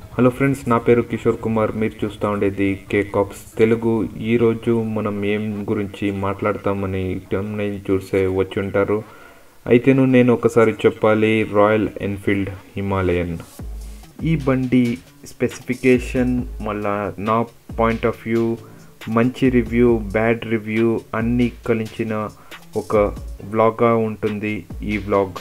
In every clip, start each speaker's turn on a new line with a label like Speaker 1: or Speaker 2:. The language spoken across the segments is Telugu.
Speaker 1: హలో ఫ్రెండ్స్ నా పేరు కిషోర్ కుమార్ మీరు చూస్తూ ఉండేది కే కాప్స్ తెలుగు ఈరోజు మనం ఏం గురించి మాట్లాడతామని టర్మ్నైన్ చూసే వచ్చి ఉంటారు అయితేను నేను ఒకసారి చెప్పాలి రాయల్ ఎన్ఫీల్డ్ హిమాలయన్ ఈ బండి స్పెసిఫికేషన్ మళ్ళా నా పాయింట్ ఆఫ్ వ్యూ మంచి రివ్యూ బ్యాడ్ రివ్యూ అన్నీ కలిసిన ఒక వ్లాగ్గా ఉంటుంది ఈ వ్లాగ్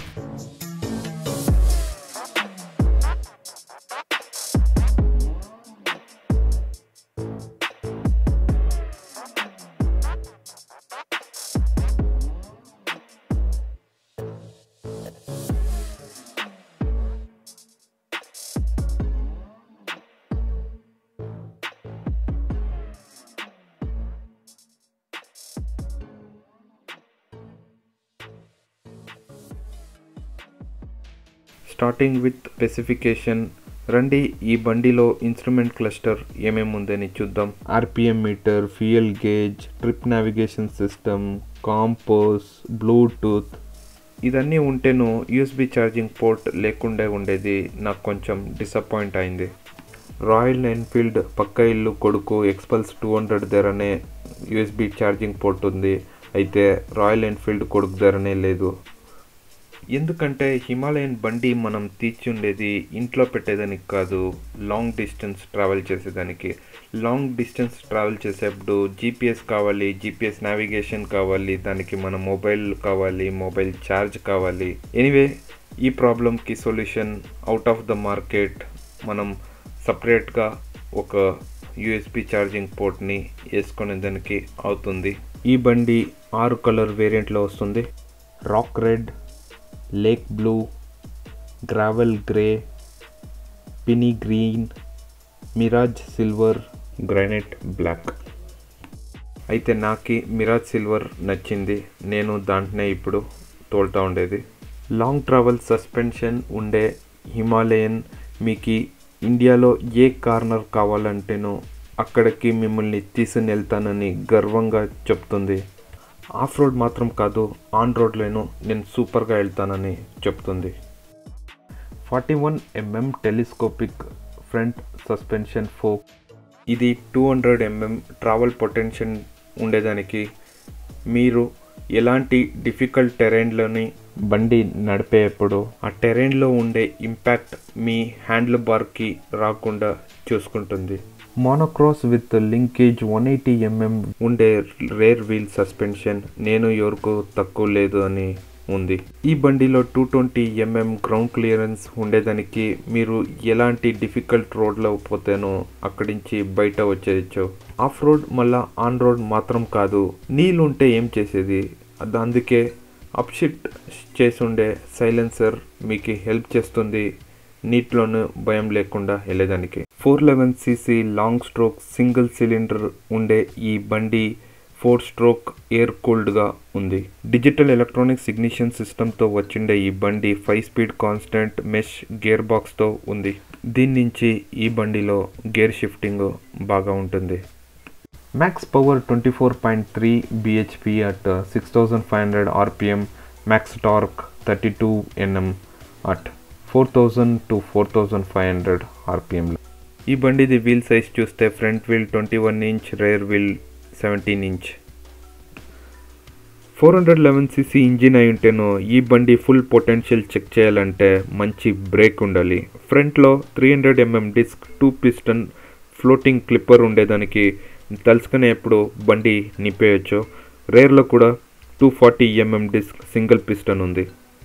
Speaker 1: స్టార్టింగ్ విత్ స్పెసిఫికేషన్ రండి ఈ బండిలో ఇన్స్ట్రుమెంట్ క్లస్టర్ ఏమేమి ఉందని చూద్దాం RPM meter fuel gauge trip navigation system compass Bluetooth ఇదన్నీ ఉంటేను యూఎస్బి ఛార్జింగ్ పోర్ట్ లేకుండా ఉండేది నాకు కొంచెం డిసప్పాయింట్ అయింది రాయల్ ఎన్ఫీల్డ్ పక్క ఇల్లు కొడుకు ఎక్స్పల్స్ టూ హండ్రెడ్ ధరనే యూఎస్బి ఛార్జింగ్ పోర్ట్ ఉంది అయితే రాయల్ ఎన్ఫీల్డ్ కొడుకు ధరనే లేదు ఎందుకంటే హిమాలయన్ బండి మనం తీర్చుండేది ఇంట్లో పెట్టేదానికి కాదు లాంగ్ డిస్టెన్స్ ట్రావెల్ చేసేదానికి లాంగ్ డిస్టెన్స్ ట్రావెల్ చేసేప్పుడు జీపీఎస్ కావాలి జీపీఎస్ నావిగేషన్ కావాలి దానికి మన మొబైల్ కావాలి మొబైల్ ఛార్జ్ కావాలి ఎనీవే ఈ ప్రాబ్లంకి solution out of the market మనం సపరేట్గా ఒక యూఎస్బి ఛార్జింగ్ పోర్ట్ని వేసుకునే దానికి అవుతుంది ఈ బండి ఆరు కలర్ వేరియంట్లో వస్తుంది rock red lake blue gravel grey piney green mirage silver granite black అయితే నాకు మిరాజ్ సిల్వర్ నచ్చింది నేను దాంట్నే ఇప్పుడు తోలుతూ ఉండేది లాంగ్ ట్రావెల్ సస్పెన్షన్ ఉండే హిమాలయన్ మీకు ఇండియాలో ఏ కార్నర్ కావాలంటేనో అక్కడికి మిమ్మల్ని తీసుకుని వెళ్తానని గర్వంగా చెప్తుంది ఆఫ్ రోడ్ మాత్రం కాదు ఆన్ రోడ్లోనూ నేను సూపర్గా వెళ్తానని చెప్తుంది forty one mm telescopic front suspension fork ఇది two hundred mm travel potential ఉండేదానికి మీరు ఎలాంటి డిఫికల్ట్ టెరైన్లోని బండి నడిపేటప్పుడు ఆ టెరైన్లో ఉండే ఇంపాక్ట్ మీ హ్యాండిల్ బార్కి రాకుండా చూసుకుంటుంది monocross with linkage one eighty mm ఉండే రేర్ వీల్ సస్పెన్షన్ నేను ఎవరికి తక్కువ లేదు అని ఉంది ఈ బండిలో two twenty mm ground clearance ఉండేదానికి మీరు ఎలాంటి డిఫికల్ట్ రోడ్లో పోతేనో అక్కడి నుంచి బయట వచ్చేయచ్చు ఆఫ్ రోడ్ మళ్ళా ఆన్ రోడ్ మాత్రం కాదు నీళ్ళు ఉంటే ఏం చేసేది అందుకే అప్షిఫ్ట్ చేసుండే సైలెన్సర్ మీకు హెల్ప్ చేస్తుంది నీటిలోనూ భయం లేకుండా వెళ్ళేదానికి four eleven cc long stroke single cylinder ఉండే ఈ బండి ఫోర్ స్ట్రోక్ ఎయిర్ కూల్డ్గా ఉంది డిజిటల్ ఎలక్ట్రానిక్ సిగ్నిషన్ సిస్టమ్తో వచ్చిండే ఈ బండి five speed constant mesh gear బాక్స్తో ఉంది దీని నుంచి ఈ బండిలో గేర్ షిఫ్టింగ్ బాగా ఉంటుంది max power twenty four point three BHP at six thousand five hundred RPM max torque thirty two Nm at four thousand to four thousand five hundred ఆర్పిఎంలో ఈ బండిది వీల్ సైజ్ చూస్తే front wheel twenty one inch rear wheel seventeen inch four hundred eleven cc engine అయి ఉంటేనో ఈ బండి ఫుల్ పొటెన్షియల్ చెక్ చేయాలంటే మంచి బ్రేక్ ఉండాలి ఫ్రంట్లో three hundred mm disc two piston floating clipper ఉండేదానికి తలుసుకునేప్పుడు బండి నింపేయచ్చు రేర్లో కూడా two forty mm disc single piston ఉంది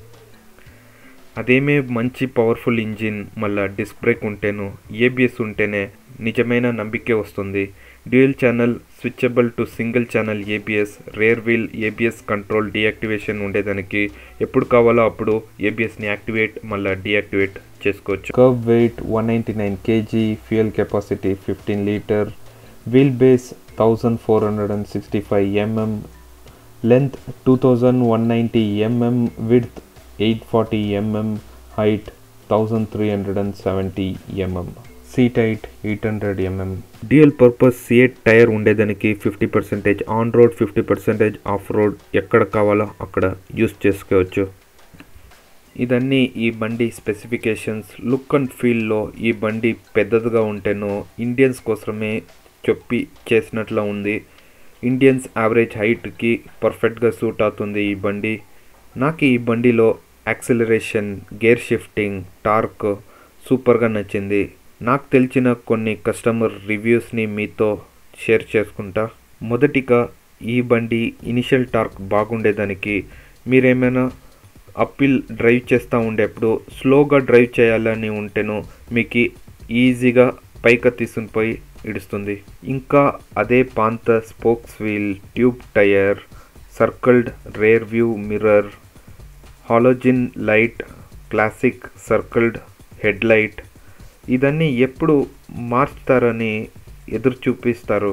Speaker 1: అదేమే మంచి పవర్ఫుల్ ఇంజిన్ మళ్ళా డిస్క్ బ్రేక్ ఉంటేను ఏబిఎస్ ఉంటేనే నిజమైన నம்பிకే వస్తుంది dual channel switchable to single channel ABS rear wheel ABS control deactivation ఉండేదానికి ఎప్పుడు కావాలో అప్పుడు ఏబిఎస్ని యాక్టివేట్ మళ్ళీ డియాక్టివేట్ చేసుకోవచ్చు kerb weight one ninety nine kg fuel capacity fifteen litre wheel base thousand four hundred and sixty five mm length two thousand one ninety mm width eight forty mm height thousand three hundred and seventy mm seat height eight hundred mm dual purpose CEAT tyre ఉండేదానికి fifty percentage on road fifty percentage off road ఎక్కడ కావాలో అక్కడ యూస్ చేసుకోవచ్చు ఇదన్నీ ఈ బండి స్పెసిఫికేషన్స్ లుక్ అండ్ ఫీల్లో ఈ బండి పెద్దదిగా ఉంటేనో ఇండియన్స్ కోసమే చెప్పి చేసినట్లా ఉంది ఇండియన్స్ యావరేజ్ హైట్కి పర్ఫెక్ట్గా సూట్ అవుతుంది ఈ బండి నాకు ఈ బండిలో యాక్సిలరేషన్ గేర్ షిఫ్టింగ్ టార్క్ సూపర్గా నచ్చింది నాకు తెలిసిన కొన్ని కస్టమర్ రివ్యూస్ని మీతో షేర్ చేసుకుంటా మొదటిగా ఈ బండి ఇనిషియల్ టార్క్ బాగుండేదానికి మీరేమైనా అప్పిల్ డ్రైవ్ చేస్తూ ఉండేప్పుడు స్లోగా డ్రైవ్ చేయాలని ఉంటేనో మీకు ఈజీగా పైకి తీసుకుని పోయి ఇడుస్తుంది ఇంకా అదే పాంత spokes wheel tube tyre circled rear view mirror halogen light classic circled head light ఇదన్నీ ఎప్పుడు మార్చుతారని ఎదురు చూపిస్తారు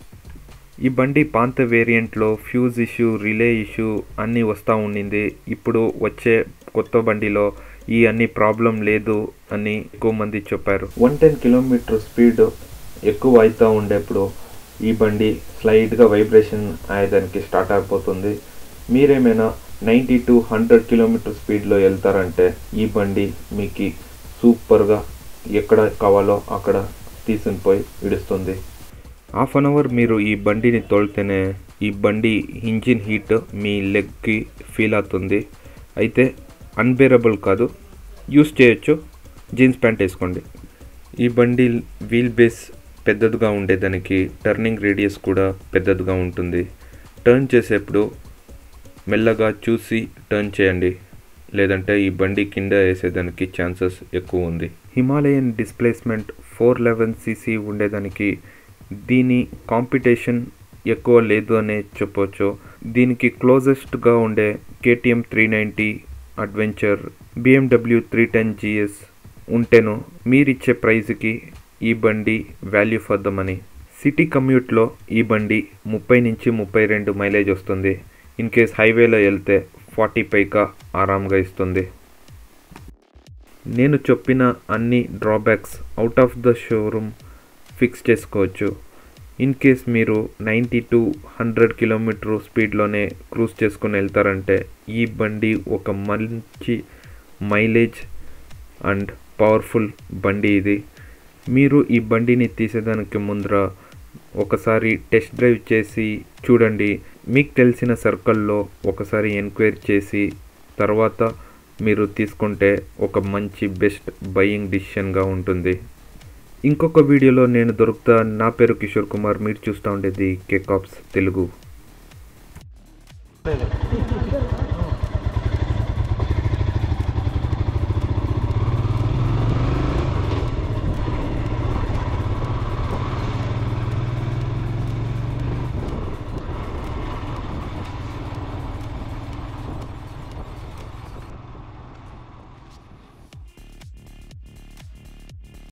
Speaker 1: ఈ బండి పాంత వేరియంట్లో ఫ్యూజ్ ఇష్యూ రిలే ఇష్యూ అన్నీ వస్తూ ఉండింది ఇప్పుడు వచ్చే కొత్త బండిలో ఈ అన్ని ప్రాబ్లం లేదు అని ఎక్కువ మంది చెప్పారు వన్ టెన్ కిలోమీటర్ స్పీడ్ ఎక్కువ అవుతూ ఉండేప్పుడు ఈ బండి స్లైడ్గా వైబ్రేషన్ అయ్యేదానికి స్టార్ట్ అయిపోతుంది మీరేమైనా నైంటీ టు హండ్రెడ్ కిలోమీటర్ స్పీడ్లో వెళ్తారంటే ఈ బండి మీకు సూపర్గా ఎక్కడ కావాలో అక్కడ తీసుకుని పోయి ఇడుస్తుంది హాఫ్ అన్ అవర్ మీరు ఈ బండిని తోలితేనే ఈ బండి ఇంజిన్ హీట్ మీ లెగ్కి ఫీల్ అవుతుంది అయితే అన్బేరబుల్ కాదు యూస్ చేయొచ్చు జీన్స్ ప్యాంట్ వేసుకోండి ఈ బండి వీల్ బేస్ పెద్దదిగా ఉండేదానికి టర్నింగ్ రేడియస్ కూడా పెద్దదిగా ఉంటుంది టర్న్ చేసేప్పుడు మెల్లగా చూసి టర్న్ చేయండి లేదంటే ఈ బండి కింద వేసేదానికి ఛాన్సెస్ ఎక్కువ ఉంది Himalayan displacement four eleven cc ఉండేదానికి దీని కాంపిటీషన్ ఎక్కువ లేదు అనే చెప్పొచ్చు దీనికి క్లోజెస్ట్గా ఉండే KTM three ninety adventure BMW three ten GS ఉంటేనో మీరిచ్చే ప్రైస్కి ఈ బండి value for the money city కమ్యూట్లో ఈ బండి ముప్పై నుంచి ముప్పై రెండు మైలేజ్ వస్తుంది ఇన్ కేస్ హైవేలో వెళ్తే ఫార్టీ పైకా ఆరామ్గా ఇస్తుంది నేను చెప్పిన అన్ని drawbacks out of the showroom fix చేసుకోవచ్చు ఇన్ కేస్ మీరు నైంటీ టు హండ్రెడ్ కిలోమీటర్ స్పీడ్లోనే క్రూజ్ చేసుకుని వెళ్తారంటే ఈ బండి ఒక మంచి మైలేజ్ అండ్ పవర్ఫుల్ బండి ఇది మీరు ఈ బండిని తీసేదానికి ముందర ఒకసారి టెస్ట్ డ్రైవ్ చేసి చూడండి మీకు తెలిసిన సర్కిల్లో ఒకసారి ఎంక్వైరీ చేసి తర్వాత మీరు తీసుకుంటే ఒక మంచి బెస్ట్ బయింగ్ డిసిషన్గా ఉంటుంది ఇంకొక వీడియోలో నేను దొరుకుతా నా పేరు కిషోర్ కుమార్ మీరు చూస్తూ ఉండేది కేకాప్స్ తెలుగు